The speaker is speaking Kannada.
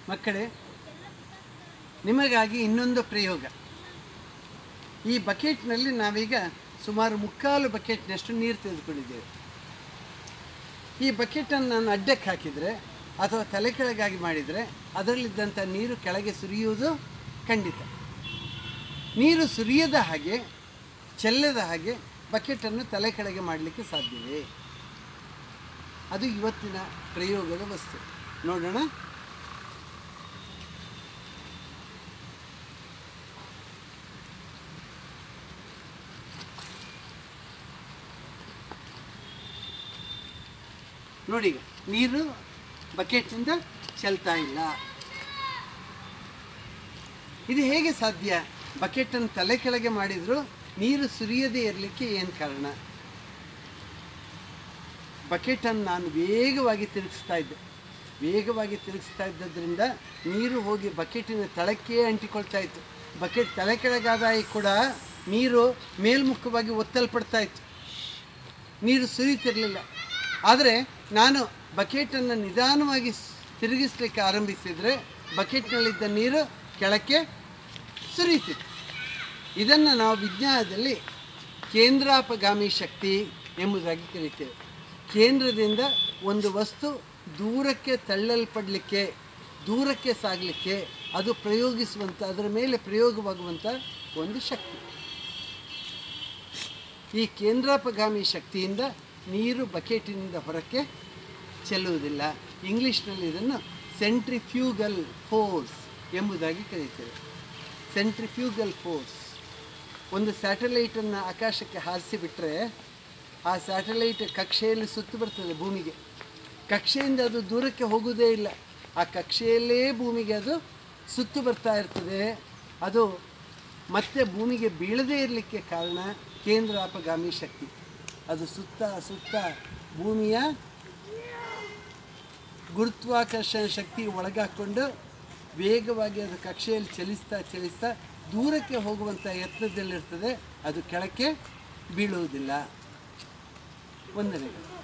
ಮಕ್ಕಳೇ ನಿಮಗಾಗಿ ಇನ್ನೊಂದು ಪ್ರಯೋಗ ಈ ಬಕೆಟ್ನಲ್ಲಿ ನಾವೀಗ ಸುಮಾರು ಮುಕ್ಕಾಲು ಬಕೆಟ್ನಷ್ಟು ನೀರು ತೆಗೆದುಕೊಂಡಿದ್ದೇವೆ ಈ ಬಕೆಟನ್ನು ನಾನು ಅಡ್ಡಕ್ಕೆ ಹಾಕಿದರೆ ಅಥವಾ ತಲೆ ಕೆಳಗಾಗಿ ಮಾಡಿದರೆ ಅದರಲ್ಲಿದ್ದಂಥ ನೀರು ಕೆಳಗೆ ಸುರಿಯುವುದು ಖಂಡಿತ ನೀರು ಸುರಿಯದ ಹಾಗೆ ಚೆಲ್ಲದ ಹಾಗೆ ಬಕೆಟನ್ನು ತಲೆ ಕೆಳಗೆ ಮಾಡಲಿಕ್ಕೆ ಸಾಧ್ಯವೇ ಅದು ಇವತ್ತಿನ ಪ್ರಯೋಗದ ವಸ್ತು ನೋಡೋಣ ನೋಡಿ ಈಗ ನೀರು ಬಕೆಟ್ನಿಂದ ಚೆಲ್ತಾ ಇಲ್ಲ ಇದು ಹೇಗೆ ಸಾಧ್ಯ ಬಕೆಟನ್ನು ತಲೆ ಕೆಳಗೆ ಮಾಡಿದರೂ ನೀರು ಸುರಿಯದೇ ಇರಲಿಕ್ಕೆ ಏನು ಕಾರಣ ಬಕೆಟನ್ನು ನಾನು ವೇಗವಾಗಿ ತಿರುಗಿಸ್ತಾ ಇದ್ದೆ ವೇಗವಾಗಿ ತಿರುಗಿಸ್ತಾ ಇದ್ದದ್ರಿಂದ ನೀರು ಹೋಗಿ ಬಕೆಟಿನ ತಳಕ್ಕೆ ಅಂಟಿಕೊಳ್ತಾ ಇತ್ತು ಬಕೆಟ್ ತಲೆ ಕೆಳಗಾದಾಗ ಕೂಡ ನೀರು ಮೇಲ್ಮುಖವಾಗಿ ಒತ್ತಲ್ಪಡ್ತಾ ಇತ್ತು ನೀರು ಸುರಿಯುತ್ತಿರಲಿಲ್ಲ ಆದರೆ ನಾನು ಬಕೆಟನ್ನು ನಿಧಾನವಾಗಿ ಸ್- ತಿರುಗಿಸ್ಲಿಕ್ಕೆ ಆರಂಭಿಸಿದರೆ ಬಕೆಟ್ನಲ್ಲಿದ್ದ ನೀರು ಕೆಳಕ್ಕೆ ಸುರಿಯುತ್ತಿತ್ತು ಇದನ್ನು ನಾವು ವಿಜ್ಞಾನದಲ್ಲಿ ಕೇಂದ್ರಾಪಗಾಮಿ ಶಕ್ತಿ ಎಂಬುದಾಗಿ ಕರೀತೇವೆ ಕೇಂದ್ರದಿಂದ ಒಂದು ವಸ್ತು ದೂರಕ್ಕೆ ತಳ್ಳಲ್ಪಡಲಿಕ್ಕೆ ದೂರಕ್ಕೆ ಸಾಗಲಿಕ್ಕೆ ಅದು ಪ್ರಯೋಗಿಸುವಂಥ ಅದರ ಮೇಲೆ ಪ್ರಯೋಗವಾಗುವಂಥ ಒಂದು ಶಕ್ತಿ ಈ ಕೇಂದ್ರಾಪಗಾಮಿ ಶಕ್ತಿಯಿಂದ ನೀರು ಬಕೆಟಿನಿಂದ ಹೊರಕ್ಕೆ ಚೆಲ್ಲುವುದಿಲ್ಲ ಇಂಗ್ಲೀಷ್ನಲ್ಲಿ ಇದನ್ನು ಸೆಂಟ್ರಿಫ್ಯೂಗಲ್ ಫೋರ್ಸ್ ಎಂಬುದಾಗಿ ಕರೀತೇವೆ ಸೆಂಟ್ರಿಫ್ಯೂಗಲ್ ಫೋರ್ಸ್ ಒಂದು ಸ್ಯಾಟಲೈಟನ್ನು ಆಕಾಶಕ್ಕೆ ಹಾರಿಸಿಬಿಟ್ರೆ ಆ ಸ್ಯಾಟಲೈಟ್ ಕಕ್ಷೆಯಲ್ಲಿ ಸುತ್ತು ಬರ್ತದೆ ಭೂಮಿಗೆ ಕಕ್ಷೆಯಿಂದ ಅದು ದೂರಕ್ಕೆ ಹೋಗುವುದೇ ಇಲ್ಲ ಆ ಕಕ್ಷೆಯಲ್ಲೇ ಭೂಮಿಗೆ ಅದು ಸುತ್ತು ಬರ್ತಾ ಇರ್ತದೆ ಅದು ಮತ್ತೆ ಭೂಮಿಗೆ ಬೀಳದೇ ಇರಲಿಕ್ಕೆ ಕಾರಣ ಕೇಂದ್ರ ಅಪಗಾಮಿ ಶಕ್ತಿ ಅದು ಸುತ್ತ ಸುತ್ತ ಭೂಮಿಯ ಗುರುತ್ವಾಕರ್ಷಣ ಶಕ್ತಿ ಒಳಗಾಕೊಂಡು ವೇಗವಾಗಿ ಅದು ಕಕ್ಷೆಯಲ್ಲಿ ಚಲಿಸ್ತಾ ಚಲಿಸ್ತಾ ದೂರಕ್ಕೆ ಹೋಗುವಂಥ ಯತ್ನದಲ್ಲಿರ್ತದೆ ಅದು ಕೆಳಕ್ಕೆ ಬೀಳುವುದಿಲ್ಲ ವಂದನೆಗಳು